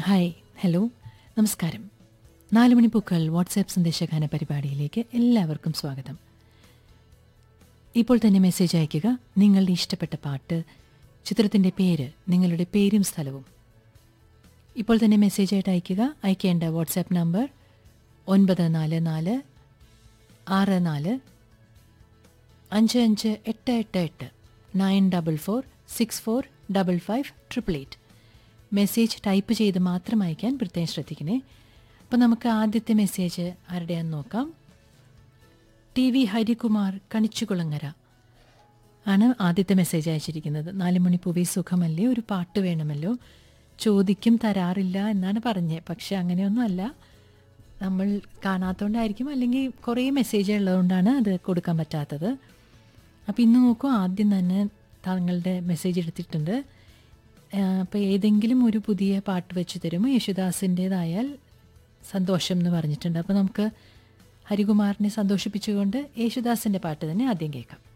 hi hello നമസ്കാരം നാല് മണിപ്പൂക്കൾ WhatsApp സന്ദേശഗാന പരിപാടിയിലേക്ക് എല്ലാവർക്കും സ്വാഗതം ഇപ്പോൾ തന്നെ മെസ്സേജ് അയയ്ക്കുക നിങ്ങളുടെ ഇഷ്ടപ്പെട്ട പാട്ട് ചിത്രത്തിൻ്റെ പേര് നിങ്ങളുടെ പേരും സ്ഥലവും ഇപ്പോൾ തന്നെ മെസ്സേജ് ആയിട്ട് അയയ്ക്കുക അയക്കേണ്ട വാട്സാപ്പ് നമ്പർ ഒൻപത് നാല് നാല് ആറ് നാല് അഞ്ച് അഞ്ച് എട്ട് എട്ട് എട്ട് nine double four six four double five triple eight message type ചെയ്ത് മാത്രം അയക്കാൻ പ്രത്യേകം ശ്രദ്ധിക്കണേ അപ്പോൾ നമുക്ക് ആദ്യത്തെ മെസ്സേജ് ആരുടെയാന്ന് നോക്കാം ടി വി ഹരികുമാർ കണിച്ചുകുളങ്ങര ആണ് ആദ്യത്തെ മെസ്സേജ് അയച്ചിരിക്കുന്നത് നാല് മണിപ്പൂവി സുഖമല്ലേ ഒരു പാട്ട് വേണമല്ലോ ചോദിക്കും തരാറില്ല എന്നാണ് പറഞ്ഞത് പക്ഷെ അങ്ങനെയൊന്നും അല്ല നമ്മൾ കാണാത്തതുകൊണ്ടായിരിക്കും അല്ലെങ്കിൽ കുറേ മെസ്സേജ് ഉള്ളതുകൊണ്ടാണ് അത് കൊടുക്കാൻ പറ്റാത്തത് അപ്പോൾ ഇന്ന് നോക്കൂ ആദ്യം തന്നെ താങ്കളുടെ മെസ്സേജ് എടുത്തിട്ടുണ്ട് അപ്പോൾ ഏതെങ്കിലും ഒരു പുതിയ പാട്ട് വെച്ച് തരുമോ യേശുദാസിൻ്റേതായാൽ സന്തോഷം എന്ന് പറഞ്ഞിട്ടുണ്ട് അപ്പോൾ നമുക്ക് ഹരികുമാറിനെ സന്തോഷിപ്പിച്ചുകൊണ്ട് യേശുദാസിൻ്റെ പാട്ട് തന്നെ ആദ്യം കേൾക്കാം